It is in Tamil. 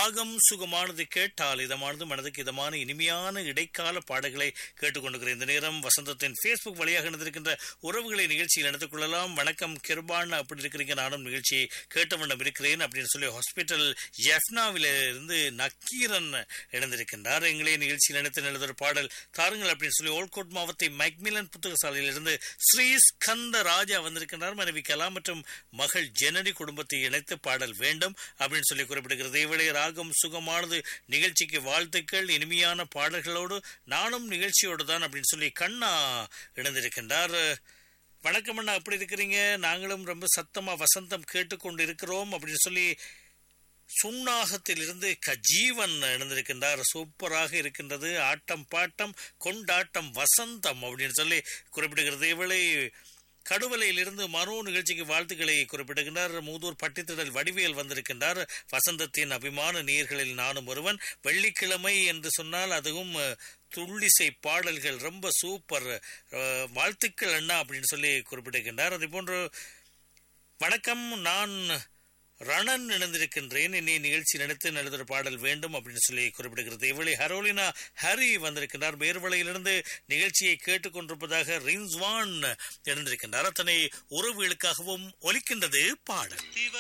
ராகம் சுகமானது கேட்டால் இதமானது மனதுக்கு இதமான இனிமையான இடைக்கால பாடல்களை கேட்டுக்கொண்டிருக்கிற இந்த நேரம் வசந்தத்தின் ஃபேஸ்புக் வழியாக நடந்திருக்கின்ற உறவுகளை நிகழ்ச்சியில் நடத்திக் கொள்ளலாம் வணக்கம் கிருபான் அப்படி இருக்கிறீங்க நானும் நிகழ்ச்சியை கேட்ட வண்ணம் இருக்கிறேன் அப்படின்னு சொல்லி ஹாஸ்பிட்டல் ஜெஃப்னாவில இருந்து நக்கீரன் இணைந்திருக்கின்றார் எங்களே நிகழ்ச்சியில் நடத்த எழுதுகிற பாடல் தாருங்கள் அப்படின்னு சொல்லி ஓல்கோட் மாவத்தை மைக்மிலன் புத்தக சாலையிலிருந்து ஸ்ரீ ஸ்கந்த ராஜா வந்திருக்கின்றார் மனைவி கலா மற்றும் மகள் ஜனனி குடும்பத்தை இணைத்து பாடல் வேண்டும் அப்படின்னு சொல்லி குறிப்பிடுகிறது இவளை ராகம் சுகமானது நிகழ்ச்சிக்கு வாழ்த்துக்கள் இனிமையான பாடல்களோடு நானும் நிகழ்ச்சியோடு தான் அப்படின்னு சொல்லி கண்ணா இணைந்திருக்கின்றார் வணக்கம் அண்ணா அப்படி இருக்கிறீங்க நாங்களும் ரொம்ப சத்தமா வசந்தம் கேட்டுக்கொண்டு இருக்கிறோம் அப்படின்னு சொல்லி சுண்ணாகத்திலிருந்து கஜீவன் இணைந்திருக்கின்றார் சூப்பராக இருக்கின்றது ஆட்டம் பாட்டம் கொண்டாட்டம் வசந்தம் அப்படின்னு சொல்லி குறிப்பிடுகிறது இவளை கடுவலையிலிருந்து மனோ நிகழ்ச்சிக்கு வாழ்த்துக்களை குறிப்பிடுகின்றார் மூதூர் பட்டித்திடல் வடிவேல் வந்திருக்கின்றார் வசந்தத்தின் அபிமான நீர்களில் நானும் ஒருவன் வெள்ளிக்கிழமை என்று சொன்னால் அதுவும் துள்ளிசை பாடல்கள் ரொம்ப சூப்பர் வாழ்த்துக்கள் அண்ணா அப்படின்னு சொல்லி குறிப்பிடுகின்றார் அதே போன்று வணக்கம் நான் ரணன் இணைந்திருக்கின்றேன் என்னை நிகழ்ச்சி நடத்தி எழுதுகிற பாடல் வேண்டும் அப்படின்னு சொல்லி குறிப்பிடுகிறது இவளை ஹரோலினா ஹரி வந்திருக்கின்றார் மேர்வலையிலிருந்து நிகழ்ச்சியை கேட்டுக்கொண்டிருப்பதாக ரின்ஸ்வான் இணைந்திருக்கின்றார் அத்தனை உறவுகளுக்காகவும் ஒலிக்கின்றது பாடல்